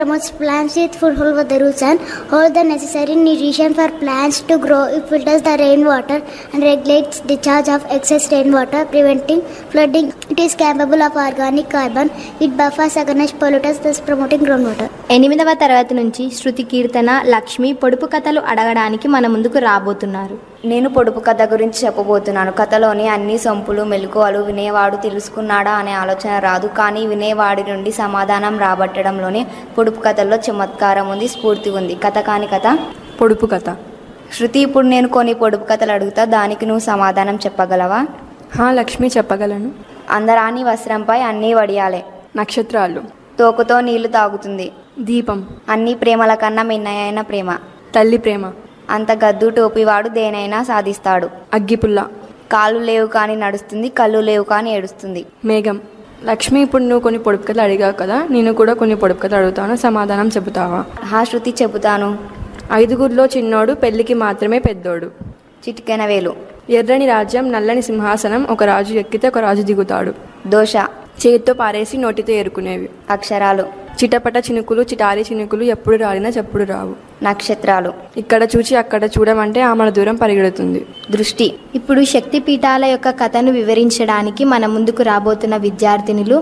promotes plants with full for the roots and holds the necessary nutrition for plants to grow. It filters the rainwater and regulates discharge of excess rainwater, preventing flooding. It is capable of organic carbon. It buffers against pollutants, thus promoting groundwater. ఎనిమిదవ తరగతి నుంచి శృతి కీర్తన లక్ష్మి పొడుపు కథలు అడగడానికి మన ముందుకు రాబోతున్నారు నేను పొడుపు కథ గురించి చెప్పబోతున్నాను కథలోని అన్ని సొంపులు మెలకువలు వినేవాడు తెలుసుకున్నాడా అనే ఆలోచన రాదు కానీ వినేవాడి నుండి సమాధానం రాబట్టడంలోనే పొడుపు కథల్లో చమత్కారం ఉంది స్ఫూర్తి ఉంది కథ కాని కథ పొడుపు కథ శృతి ఇప్పుడు నేను కొన్ని పొడుపు కథలు అడుగుతా దానికి నువ్వు సమాధానం చెప్పగలవా హా లక్ష్మి చెప్పగలను అందరాని వస్త్రంపై అన్నీ వడియాలే నక్షత్రాలు తోకుతో నీళ్లు తాగుతుంది దీపం అన్ని ప్రేమల కన్నా మిన్నయైన ప్రేమ తల్లి ప్రేమ అంత గద్దు టోపివాడు దేనైనా సాధిస్తాడు అగ్గిపుల్ల కాళ్ళు లేవు కానీ నడుస్తుంది కళ్ళు లేవు కానీ ఏడుస్తుంది మేఘం లక్ష్మి ఇప్పుడు నువ్వు కొన్ని పొడుపు కథలు అడిగావు కదా నేను కూడా కొన్ని పొడుపు కథలు అడుగుతాను సమాధానం చెబుతావా హా శృతి చెబుతాను ఐదుగురిలో చిన్నోడు పెళ్లికి మాత్రమే పెద్దోడు చిటికెన వేలు ఎర్రని రాజ్యం నల్లని సింహాసనం ఒక రాజు ఎక్కితే ఒక రాజు దిగుతాడు దోష చేతితో పారేసి నోటితో ఏరుకునేవి అక్షరాలు చిటపట చినుకులు చిటారి చినుకులు ఎప్పుడు రాలినా చెప్పుడు రావు నక్షత్రాలు ఇక్కడ చూచి అక్కడ చూడమంటే ఆమెల దూరం పరిగెడుతుంది దృష్టి ఇప్పుడు శక్తి పీఠాల యొక్క కథను వివరించడానికి మన ముందుకు రాబోతున్న విద్యార్థినులు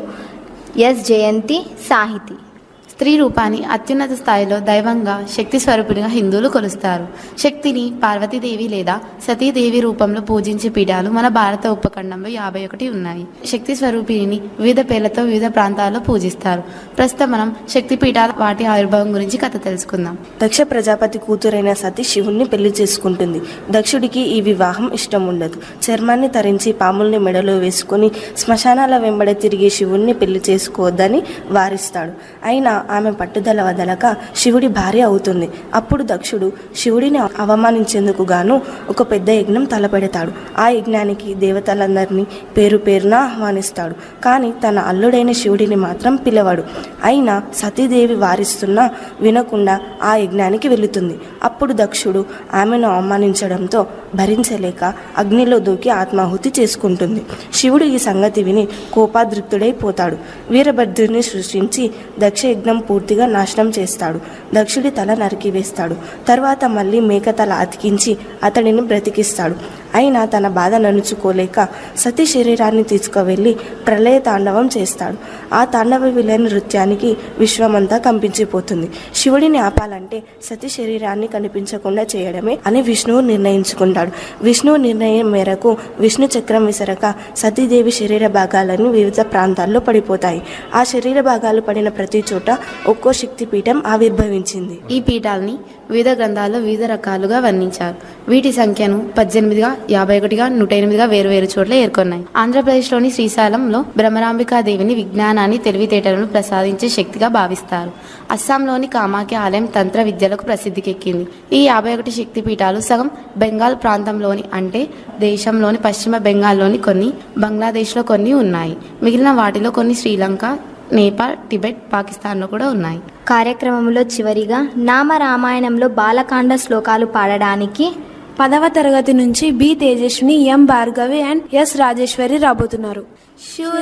ఎస్ జయంతి సాహితి స్త్రీ రూపాన్ని అత్యున్నత స్థాయిలో దైవంగా శక్తి స్వరూపునిగా హిందువులు కొలుస్తారు శక్తిని పార్వతీదేవి లేదా సతీదేవి రూపంలో పూజించే పీఠాలు మన భారత ఉపఖండంలో యాభై ఒకటి ఉన్నాయి శక్తి స్వరూపిణిని వివిధ పేర్లతో వివిధ ప్రాంతాల్లో పూజిస్తారు ప్రస్తుతం మనం శక్తి పీఠాల వాటి ఆవిర్భావం గురించి కథ తెలుసుకుందాం దక్ష ప్రజాపతి కూతురైన సతి శివుణ్ణి పెళ్లి చేసుకుంటుంది దక్షుడికి ఈ వివాహం ఇష్టం ఉండదు చర్మాన్ని తరించి పాముల్ని మెడలో వేసుకుని శ్మశానాల వెంబడి తిరిగి శివుణ్ణి పెళ్లి చేసుకోవద్దని వారిస్తాడు అయినా ఆమె పట్టుదల వదలక శివుడి భార్య అవుతుంది అప్పుడు దక్షుడు శివుడిని అవమానించేందుకు గాను ఒక పెద్ద యజ్ఞం తలపెడతాడు ఆ యజ్ఞానికి దేవతలందరినీ పేరు పేరున ఆహ్వానిస్తాడు కానీ తన అల్లుడైన శివుడిని మాత్రం పిలవడు అయినా సతీదేవి వారిస్తున్నా వినకుండా ఆ యజ్ఞానికి వెళుతుంది అప్పుడు దక్షుడు ఆమెను అవమానించడంతో భరించలేక అగ్నిలో దూకి ఆత్మాహుతి చేసుకుంటుంది శివుడు ఈ సంగతి విని కోపాదృప్తుడైపోతాడు వీరభద్రుని సృష్టించి దక్ష యజ్ఞం పూర్తిగా నాశనం చేస్తాడు దక్షుడి తల నరికివేస్తాడు తర్వాత మళ్ళీ మేక తల అతికించి అతడిని బ్రతికిస్తాడు అయినా తన బాధ నలుచుకోలేక సతీ శరీరాన్ని తీసుకువెళ్ళి ప్రళయ తాండవం చేస్తాడు ఆ తాండవ విలయ నృత్యానికి విశ్వమంతా కంపించిపోతుంది శివుడిని ఆపాలంటే సతీ శరీరాన్ని కనిపించకుండా చేయడమే అని విష్ణువు నిర్ణయించుకుంటాడు విష్ణువు నిర్ణయం మేరకు విష్ణు చక్రం విసరక సతీదేవి శరీర భాగాలన్నీ వివిధ ప్రాంతాల్లో పడిపోతాయి ఆ శరీర భాగాలు పడిన ప్రతి చోట ఒక్కో శక్తిపీఠం ఆవిర్భవించింది ఈ పీఠాలని వివిధ గ్రంథాల్లో వివిధ రకాలుగా వర్ణించారు వీటి సంఖ్యను పద్దెనిమిదిగా యాభై ఒకటిగా నూట ఎనిమిదిగా వేరువేరు చోట్ల ఏర్కొన్నాయి ఆంధ్రప్రదేశ్లోని శ్రీశైలంలో బ్రహ్మరాంబికాదేవిని విజ్ఞానాన్ని తెలివితేటలను ప్రసాదించే శక్తిగా భావిస్తారు అస్సాంలోని కామాఖ్య ఆలయం తంత్ర విద్యలకు ప్రసిద్ధికెక్కింది ఈ యాభై ఒకటి శక్తి పీఠాలు సగం బెంగాల్ ప్రాంతంలోని అంటే దేశంలోని పశ్చిమ బెంగాల్లోని కొన్ని బంగ్లాదేశ్లో కొన్ని ఉన్నాయి మిగిలిన వాటిలో కొన్ని శ్రీలంక నేపాల్ టిబెట్ పాకిస్తాన్లో కూడా ఉన్నాయి కార్యక్రమంలో చివరిగా నామ రామాయణంలో బాలకాండ శ్లోకాలు పాడడానికి పదవ తరగతి నుంచి B Tejaswini M Bhargavi and S Rajeswari రాబోతున్నారు